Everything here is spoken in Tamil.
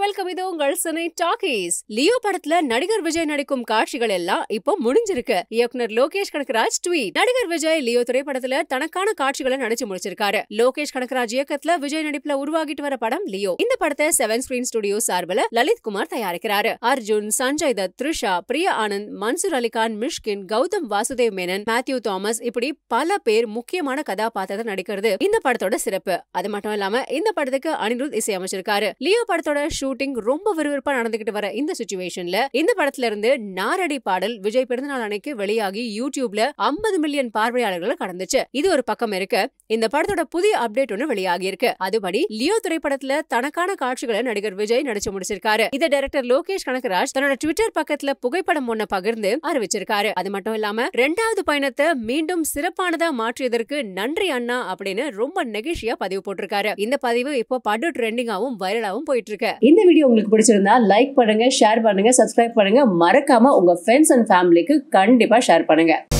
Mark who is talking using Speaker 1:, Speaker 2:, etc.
Speaker 1: வெல்கம் இது உங்கள் சினை டாக்கீஸ் லியோ படத்துல நடிகர் விஜய் நடிக்கும் காட்சிகள் எல்லாம் இப்போ முடிஞ்சிருக்கு இயக்குனர் லோகேஷ் கனகராஜ் ட்வீட் நடிகர் விஜய் லியோ திரைப்படத்துல தனக்கான காட்சிகளை நடிச்சு முடிச்சிருக்காரு லோகேஷ் கனகராஜ் இயக்கத்துல விஜய் நடிப்புல உருவாகிட்டு வர படம் லியோ இந்த படத்தை செவன் ஸ்கிரீன் ஸ்டுடியோ சார்பில் லலித் குமார் தயாரிக்கிறாரு அர்ஜுன் சஞ்சய் தத் த்ரிஷா பிரியா ஆனந்த் மன்சூர் அலிகான் மிஷ்கின் கௌதம் வாசுதேவ் மேனன் மேத்யூ தாமஸ் இப்படி பல பேர் முக்கியமான கதாபாத்திரத்தை நடிக்கிறது இந்த படத்தோட சிறப்பு அது மட்டும் இல்லாம இந்த படத்துக்கு அனிருத் இசையமைச்சிருக்காரு லியோ படத்தோட ஷூட்டிங் ரொம்ப விறுவிறுப்பா நடந்துகிட்டு வர இந்த சுச்சுவேஷன்ல இந்த படத்துல இருந்து நாரடி பாடல் விஜய் பிறந்தநாள் அன்னைக்கு வெளியாகி யூடியூப்ல 50 மில்லியன் பார்வையாளர்களை கடந்துச்சு இது ஒரு பக்கம் இருக்கு இந்த படத்தோட புதிய அப்டேட் ஒன்னு வெளியாகி இருக்கு அதுபடி லியோ திரைப்படத்துல தனக்கான காட்சிகளை நடிகர் விஜய் நடிச்சு முடிச்சிருக்காரு இதை டைரக்டர் லோகேஷ் கனகராஜ் தன்னோட ட்விட்டர் பக்கத்துல புகைப்படம் ஒண்ண பகிர்ந்து அறிவிச்சிருக்காரு அது மட்டும் இல்லாம ரெண்டாவது பயணத்தை மீண்டும் சிறப்பானதா மாற்றியதற்கு நன்றி அண்ணா அப்படின்னு ரொம்ப நெகிழ்ச்சியா பதிவு போட்டிருக்காரு இந்த பதிவு இப்போ படு ட்ரெண்டிங்காவும் வைரலாவும் போயிட்டு இருக்கு இந்த வீடியோ உங்களுக்கு பிடிச்சிருந்தா லைக் பண்ணுங்க ஷேர் பண்ணுங்க சப்ஸ்கிரைப் பண்ணுங்க மறக்காம உங்க ஃப்ரெண்ட்ஸ் அண்ட் ஃபேமிலிக்கு கண்டிப்பா ஷேர் பண்ணுங்க